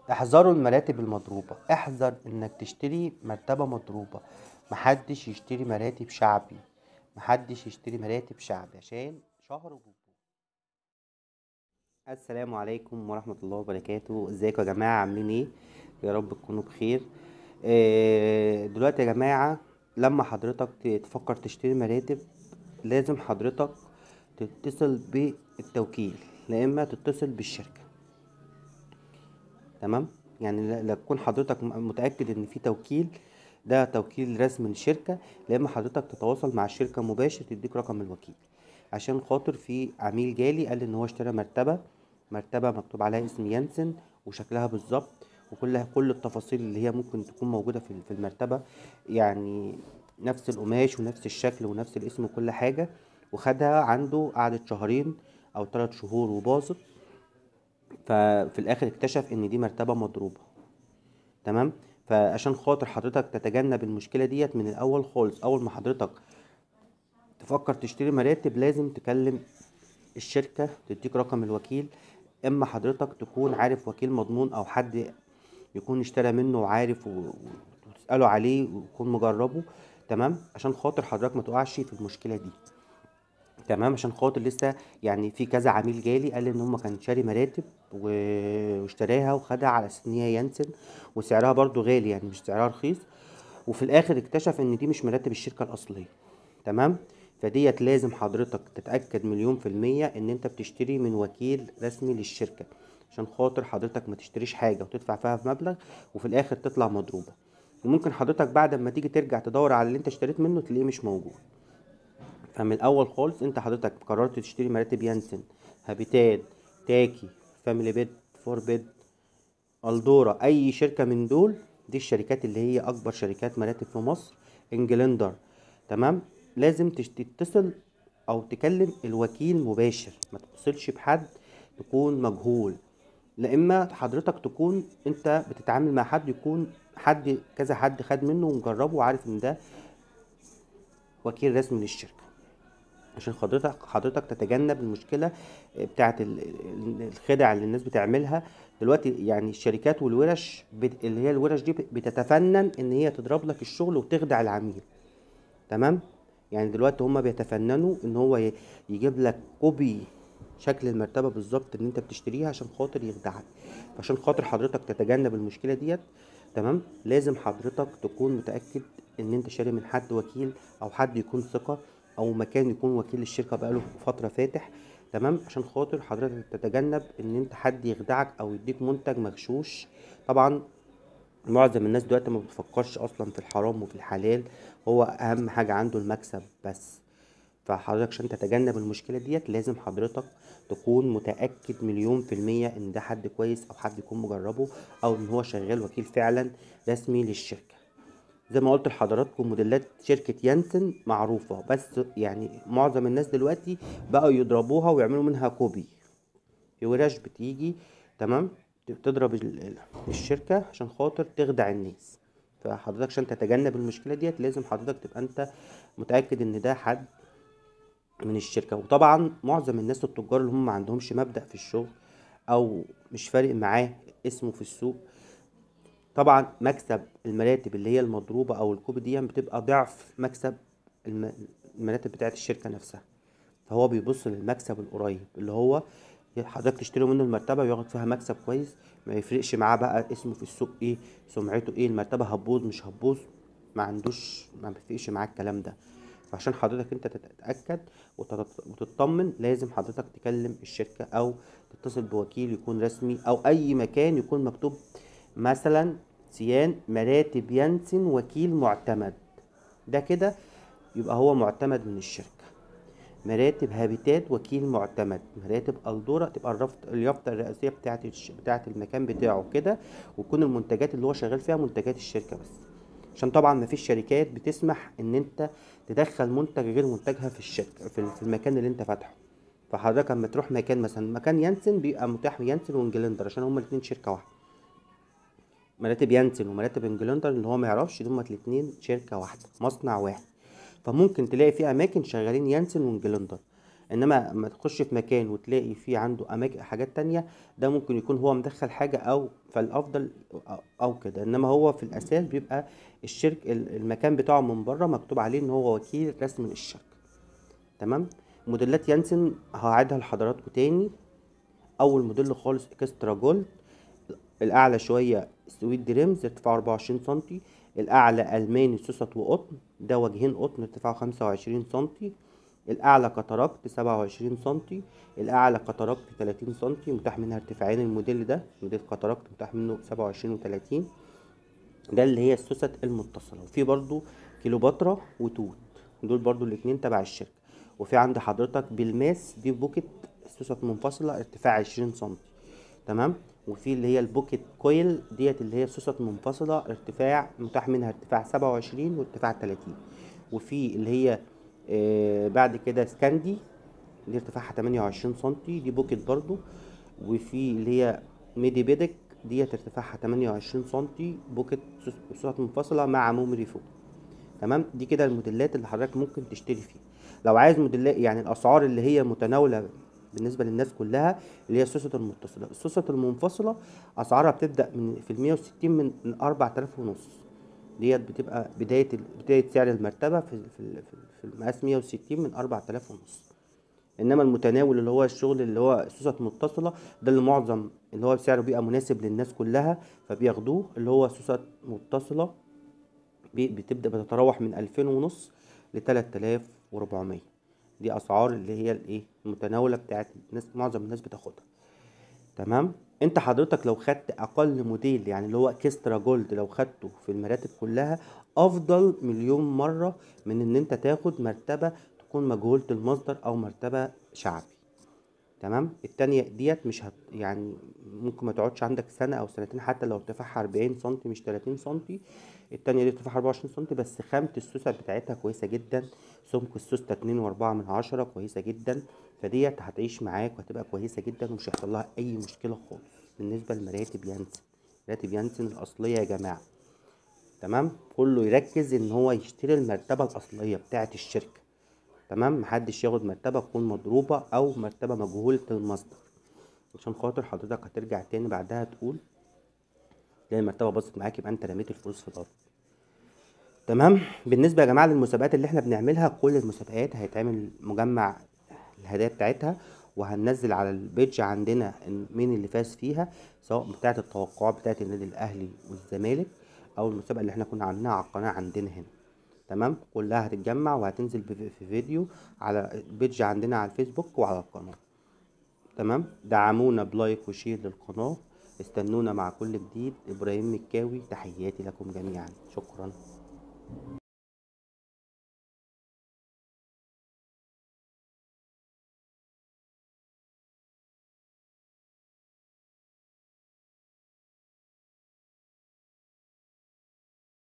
احذروا المراتب المضروبة احذر انك تشتري مرتبة مضروبة محدش يشتري مراتب شعبي محدش يشتري مراتب شعبي عشان شهر وجوه السلام عليكم ورحمة الله وبركاته ازيكم يا جماعة عاملين ايه يا رب تكونوا بخير آه، دلوقتي يا جماعة لما حضرتك ت- تفكر تشتري مراتب لازم حضرتك تتصل بالتوكيل لا اما تتصل بالشركة تمام يعني لا لا تكون حضرتك م- متأكد ان في توكيل ده توكيل رسمي من الشركة لا اما حضرتك تتواصل مع الشركة مباشر تديك رقم الوكيل عشان خاطر في عميل جالي قال ان هو اشترى مرتبة مرتبة مكتوب عليها اسم يانسن وشكلها بالظبط وكل كل التفاصيل اللي هي ممكن تكون موجودة في في المرتبة يعني نفس القماش ونفس الشكل ونفس الاسم وكل حاجة وخدها عنده قعدت شهرين او ثلاث شهور وباظت ففي الاخر اكتشف ان دي مرتبة مضروبة تمام فعشان خاطر حضرتك تتجنب المشكلة ديت من الاول خالص اول ما حضرتك تفكر تشتري مراتب لازم تكلم الشركة تديك رقم الوكيل اما حضرتك تكون عارف وكيل مضمون او حد يكون اشترى منه وعارف و- و- وتسأله عليه ويكون مجربه تمام عشان خاطر حضرتك ما تقعش في المشكلة دي تمام عشان خاطر لسه يعني في كذا عميل جالي قال ان هم كان شاري مراتب و- واشتراها وخدها على اساس ان هي يانسن وسعرها برضو غالي يعني مش سعرها رخيص وفي الاخر اكتشف ان دي مش مراتب الشركة الاصلية تمام فديت لازم حضرتك تتأكد مليون في المية ان انت بتشتري من وكيل رسمي للشركة عشان خاطر حضرتك ما تشتريش حاجة وتدفع فيها في مبلغ وفي الاخر تطلع مضروبة وممكن حضرتك بعد ما تيجي ترجع تدور على اللي انت اشتريت منه تلاقيه مش موجود فمن الاول خالص انت حضرتك قررت تشتري مراتب يانسن هابيتات تاكي فاميلي بيد فور بيد الدورا اي شركه من دول دي الشركات اللي هي اكبر شركات مراتب في مصر انجلندر تمام لازم تش- تتصل او تكلم الوكيل مباشر ما تتصلش بحد تكون مجهول لا اما حضرتك تكون انت بتتعامل مع حد يكون حد كذا حد خد منه ومجربه وعارف ان ده وكيل رسمي للشركه عشان حضرتك حضرتك تتجنب المشكله بتاعه ال- ال- الخدع اللي الناس بتعملها دلوقتي يعني الشركات والورش بت- اللي هي الورش دي بتتفنن ان هي تضرب لك الشغل وتخدع العميل تمام يعني دلوقتي هما بيتفننوا ان هو ي- يجيب لك كوبي شكل المرتبه بالظبط اللي انت بتشتريها عشان خاطر يخدعك عشان خاطر حضرتك تتجنب المشكله ديت تمام لازم حضرتك تكون متاكد ان انت شاري من حد وكيل او حد يكون ثقه او مكان يكون وكيل الشركه بقاله فتره فاتح تمام عشان خاطر حضرتك تتجنب ان انت حد يخدعك او يديك منتج مغشوش طبعا معظم الناس دلوقتي ما بتفكرش اصلا في الحرام وفي الحلال هو اهم حاجه عنده المكسب بس فحضرتك عشان تتجنب المشكلة ديت لازم حضرتك تكون متأكد مليون في المية ان ده حد كويس او حد يكون مجربه او ان هو شغال وكيل فعلا رسمي للشركة زي ما قلت لحضراتكم موديلات شركة يانسن معروفة بس يعني معظم الناس دلوقتي بقوا يضربوها ويعملوا منها كوبي في ورش بتيجي تمام تضرب ال- ال- الشركة عشان خاطر تخدع الناس فحضرتك عشان تتجنب المشكلة ديت لازم حضرتك تبقى انت متأكد ان ده حد من الشركة وطبعا معظم الناس التجار اللي هم ما عندهمش مبدأ في الشغل او مش فارق معاه اسمه في السوق طبعا مكسب المراتب اللي هي المضروبة او الكوبي دي بتبقى ضعف مكسب الم- المراتب بتاعت الشركة نفسها فهو بيبص للمكسب القريب اللي هو حضرتك تشتري منه المرتبة وياخد فيها مكسب كويس ما يفرقش معاه بقى اسمه في السوق ايه سمعته ايه المرتبة هتبوظ مش هتبوظ ما عندوش ما بيفرقش معاه الكلام ده فعشان حضرتك انت تتأكد وتت- وتطمن لازم حضرتك تكلم الشركة او تتصل بوكيل يكون رسمي او اي مكان يكون مكتوب مثلا سيان مراتب ينسن وكيل معتمد ده كده يبقى هو معتمد من الشركة مراتب هابيتات وكيل معتمد مراتب الدورة تبقى الرفط اليافطة الرئيسية بتاعت الش... بتاعت المكان بتاعه كده ويكون المنتجات اللي هو شغال فيها منتجات الشركة بس عشان طبعا مفيش شركات بتسمح ان انت تدخل منتج غير منتجها في الشركة في ال- في المكان اللي انت فاتحه فحضرتك لما تروح مكان مثلا مكان يانسن بيبقى متاح يانسن وانجلندر عشان هما الاتنين شركة واحدة مراتب يانسن ومراتب انجلندر اللي هو ما يعرفش دول هما الاتنين شركة واحدة مصنع واحد فممكن تلاقي في اماكن شغالين يانسن وانجلندر انما اما تخش في مكان وتلاقي في عنده اماكن حاجات تانية ده ممكن يكون هو مدخل حاجة او فالافضل أو- او كده انما هو في الاساس بيبقى الشرك ال- المكان بتاعه من بره مكتوب عليه ان هو وكيل رسمي للشركة تمام موديلات يانسن هعيدها لحضراتكم تاني اول موديل خالص اكسترا جولد الاعلى شويه سويت دريمز ارتفاعه 24 سنتي الاعلى الماني سوست وقطن ده وجهين قطن ارتفاعه 25 سنتي الاعلى كاتاراكت 27 سنتي الاعلى كاتاراكت 30 سنتي متاح منها ارتفاعين الموديل ده موديل كاتاراكت متاح منه 27 و30 ده اللي هي السوست المتصله وفي برضو كيلوباترا وتوت دول برضو الاتنين تبع الشركه وفي عند حضرتك بالماس دي بوكيت سوست منفصله ارتفاع 20 سم تمام وفي اللي هي البوكيت كويل ديت اللي هي سوست منفصله ارتفاع متاح منها ارتفاع 27 وارتفاع 30 وفي اللي هي آه بعد كده سكاندي دي ارتفاعها 28 سم دي بوكيت برضو وفي اللي هي ميدي بيدك ديت ارتفاعها 28 سم بوكيت سوس- سوست منفصله مع مومري فوق تمام دي كده الموديلات اللي حضرتك ممكن تشتري فيها لو عايز موديلات يعني الاسعار اللي هي متناوله بالنسبه للناس كلها اللي هي السوست المتصله السوست المنفصله اسعارها بتبدا من في ال 160 من من 4000 ونص ديت بتبقى بدايه ال- بدايه سعر المرتبه في في ال- في ال- في المقاس 160 من 4000 ونص انما المتناول اللي هو الشغل اللي هو سوست متصله ده اللي معظم اللي هو سعره بيبقى مناسب للناس كلها فبياخدوه اللي هو سوست متصله بي- بتبدأ بتتراوح من ألفين ونص لتلات آلاف وربعمية دي أسعار اللي هي الإيه المتناولة بتاعت الناس معظم الناس بتاخدها تمام انت حضرتك لو خدت اقل موديل يعني اللي هو اكسترا جولد لو خدته في المراتب كلها افضل مليون مرة من ان انت تاخد مرتبة تكون مجهولة المصدر او مرتبة شعبي تمام التانية ديت مش هت يعني ممكن ما تقعدش عندك سنة أو سنتين حتى لو ارتفاعها أربعين سنتي مش تلاتين سنتي التانية دي ارتفاعها أربعة وعشرين سنتي بس خامة السوسة بتاعتها كويسة جدا سمك السوستة اتنين وأربعة من عشرة كويسة جدا فديت هتعيش معاك وهتبقى كويسة جدا ومش هيحصل لها أي مشكلة خالص بالنسبة لمراتب يانسن مراتب يانسن الأصلية يا جماعة تمام كله يركز ان هو يشتري المرتبة الأصلية بتاعة الشركة تمام محدش ياخد مرتبة تكون مضروبة أو مرتبة مجهولة المصدر عشان خاطر حضرتك هترجع تاني بعدها تقول تلاقي المرتبة باظت معاك يبقى انت رميت الفلوس في الأرض تمام بالنسبة يا جماعة للمسابقات اللي احنا بنعملها كل المسابقات هيتعمل مجمع الهدايا بتاعتها وهننزل على البيج عندنا إن- مين اللي فاز فيها سواء بتاعة التوقعات بتاعة النادي الأهلي والزمالك أو المسابقة اللي احنا كنا عاملينها على القناة عندنا هنا تمام كلها هتتجمع وهتنزل بف- في فيديو على البيج عندنا على الفيسبوك وعلى القناة تمام دعمونا بلايك وشير للقناة استنونا مع كل جديد إبراهيم مكاوي تحياتي لكم جميعا شكرا